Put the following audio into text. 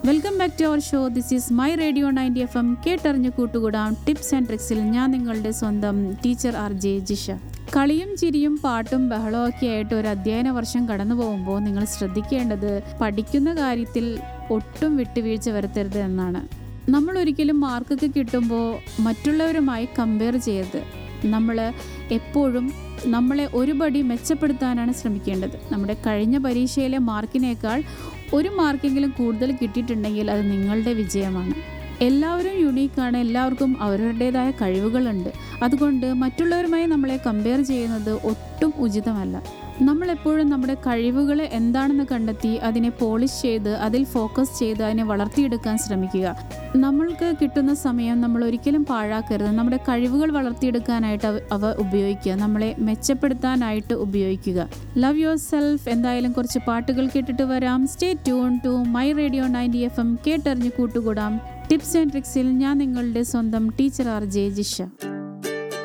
welcome back to our show this is my radio ninety F M കേട്ടറിഞ്ഞ് കൂട്ടുകൂടാം tips and ട്രിക്സിൽ ഞാൻ നിങ്ങളുടെ സ്വന്തം ടീച്ചർ ആർ ജെ ജിഷ കളിയും ചിരിയും പാട്ടും ബഹളവും ഒക്കെ ആയിട്ട് ഒരു അധ്യയന വർഷം കടന്നു പോകുമ്പോൾ നിങ്ങൾ ശ്രദ്ധിക്കേണ്ടത് പഠിക്കുന്ന കാര്യത്തിൽ ഒട്ടും വിട്ടുവീഴ്ച വരുത്തരുത് എന്നാണ് നമ്മൾ ഒരിക്കലും മാർക്കൊക്കെ കിട്ടുമ്പോൾ മറ്റുള്ളവരുമായി കമ്പയർ ചെയ്യരുത് നമ്മൾ എപ്പോഴും നമ്മളെ ഒരു പടി മെച്ചപ്പെടുത്താനാണ് ശ്രമിക്കേണ്ടത് നമ്മുടെ കഴിഞ്ഞ പരീക്ഷയിലെ മാർക്കിനേക്കാൾ ഒരു മാർക്കെങ്കിലും കൂടുതൽ കിട്ടിയിട്ടുണ്ടെങ്കിൽ അത് നിങ്ങളുടെ വിജയമാണ് എല്ലാവരും യുണീക്കാണ് എല്ലാവർക്കും അവരവരുടേതായ കഴിവുകളുണ്ട് അതുകൊണ്ട് മറ്റുള്ളവരുമായി നമ്മളെ കമ്പയർ ചെയ്യുന്നത് ഒട്ടും ഉചിതമല്ല നമ്മളെപ്പോഴും നമ്മുടെ കഴിവുകൾ എന്താണെന്ന് കണ്ടെത്തി അതിനെ പോളിഷ് ചെയ്ത് അതിൽ ഫോക്കസ് ചെയ്ത് അതിനെ വളർത്തിയെടുക്കാൻ ശ്രമിക്കുക നമ്മൾക്ക് കിട്ടുന്ന സമയം നമ്മൾ ഒരിക്കലും പാഴാക്കരുത് നമ്മുടെ കഴിവുകൾ വളർത്തിയെടുക്കാനായിട്ട് അവ- അവ ഉപയോഗിക്കുക നമ്മളെ മെച്ചപ്പെടുത്താനായിട്ട് ഉപയോഗിക്കുക ലവ് യുവർ സെൽഫ് എന്തായാലും കുറച്ച് പാട്ടുകൾ കേട്ടിട്ട് വരാം stay tune to my radio ninety F M കേട്ടറിഞ്ഞ് കൂട്ടുകൂടാം ടിപ്സ് ആൻഡ് ട്രിക്സിൽ ഞാൻ നിങ്ങളുടെ സ്വന്തം ടീച്ചർ ആർ ജെ ജിഷ